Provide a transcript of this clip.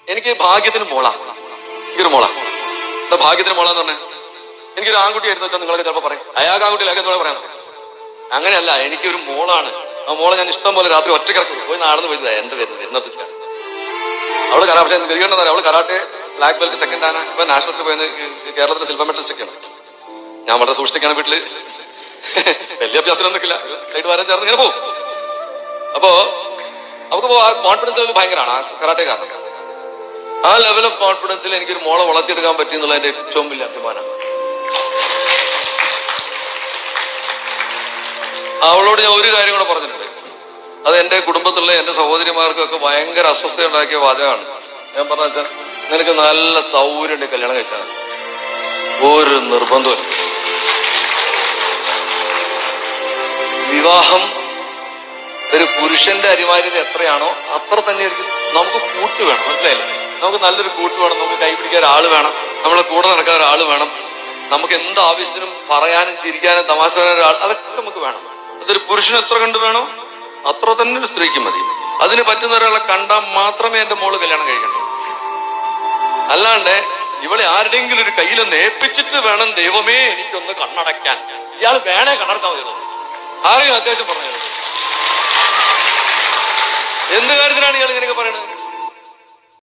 എനിക്ക് ഭാഗ്യത്തിന് മോളാ എനിക്കൊരു മോളാ എന്താ ഭാഗ്യത്തിന് മോളാന്ന് പറഞ്ഞേ എനിക്കൊരു ആൺകുട്ടിയായിരുന്നു വെച്ചാൽ നിങ്ങളൊക്കെ ചിലപ്പോൾ പറയും അയാൾക്ക് ആൺകുട്ടിയിലൊക്കെ എന്തുകൂടെ പറയാം അങ്ങനെയല്ല എനിക്കൊരു മോളാണ് ആ മോളെ ഞാൻ ഇഷ്ടം പോലെ രാത്രി ഒറ്റക്കിറക്കി പോയി നടന്ന് വരുന്നത് എന്ത് വരുന്നത് എന്നത്തെ ചെയ്യാൻ അവള് കരാ പക്ഷേ ഗതികണ്ടെന്ന് പറയാം അവള് കരാട്ടെ ബ്ലാക്ക് ബെൽറ്റ് സെക്കൻഡ് ആണ് ഇപ്പൊ നാഷണൽസിൽ പോയത് കേരളത്തിലെ സിൽവർ മെഡലിസ്റ്റ് ഒക്കെയാണ് ഞാൻ വളരെ സൂക്ഷിക്കാണ് വീട്ടില് വലിയ അഭ്യാസത്തിനൊന്നും നിൽക്കില്ല സൈഡ് വാരം ചേർന്ന് ഇങ്ങനെ പോകും അപ്പോ നമുക്ക് ആ കോൺഫിഡൻസ് ലെവൽ ഭയങ്കരമാണ് ആ കരാട്ടെ കാരണം ആ ലെവൽ ഓഫ് കോൺഫിഡൻസിൽ എനിക്കൊരു മോളെ വളർത്തിയെടുക്കാൻ പറ്റി എന്നുള്ള എന്റെ ഏറ്റവും വലിയ അഭിമാനം അവളോട് ഞാൻ ഒരു കാര്യം കൂടെ പറഞ്ഞിട്ടുണ്ട് അത് എന്റെ കുടുംബത്തിലുള്ള എന്റെ സഹോദരിമാർക്കൊക്കെ ഭയങ്കര അസ്വസ്ഥ ഉണ്ടാക്കിയ വാചകമാണ് ഞാൻ പറഞ്ഞ വെച്ചാൽ നിനക്ക് നല്ല സൗകര്യം കല്യാണം കഴിച്ചാൽ മതി. ഒരു നിർബന്ധവും വിവാഹം ഒരു പുരുഷന്റെ അനിവാര്യത എത്രയാണോ അത്ര തന്നെ ആയിരിക്കും നമുക്ക് കൂട്ട് വേണം മനസ്സിലായില്ലേ നമുക്ക് നല്ലൊരു കൂട്ട് വേണം നമുക്ക് കൈപിടിക്കാൻ ഒരാൾ വേണം നമ്മളെ കൂടെ നടക്കാൻ ഒരാൾ വേണം നമുക്ക് എന്ത് ആവശ്യത്തിനും പറയാനും ചിരിക്കാനും തമാശ പറയാനും ഒരാൾ അതൊക്കെ നമുക്ക് വേണം അതൊരു പുരുഷന് എത്ര കണ്ട് വേണോ അത്ര തന്നെ ഒരു സ്ത്രീക്ക് മതി അതിന് പറ്റുന്ന ഒരാളെ കണ്ടാൽ മാത്രമേ എന്റെ മോള് കല്യാണം കഴിക്കണ്ടൂ അല്ലാണ്ട് ഇവളെ ആരുടെങ്കിലും ഒരു കയ്യിലൊന്ന് ഏൽപ്പിച്ചിട്ട് വേണം ദൈവമേ എനിക്കൊന്ന് കണ്ണടയ്ക്കാൻ ഇയാൾ വേണേ കണ്ണടത്താൽ മതി ആരെയും അത്യാവശ്യം പറഞ്ഞു എന്ത് കാര്യത്തിനാണ് ഇയാൾ ഇങ്ങനെയൊക്കെ പറയുന്നത്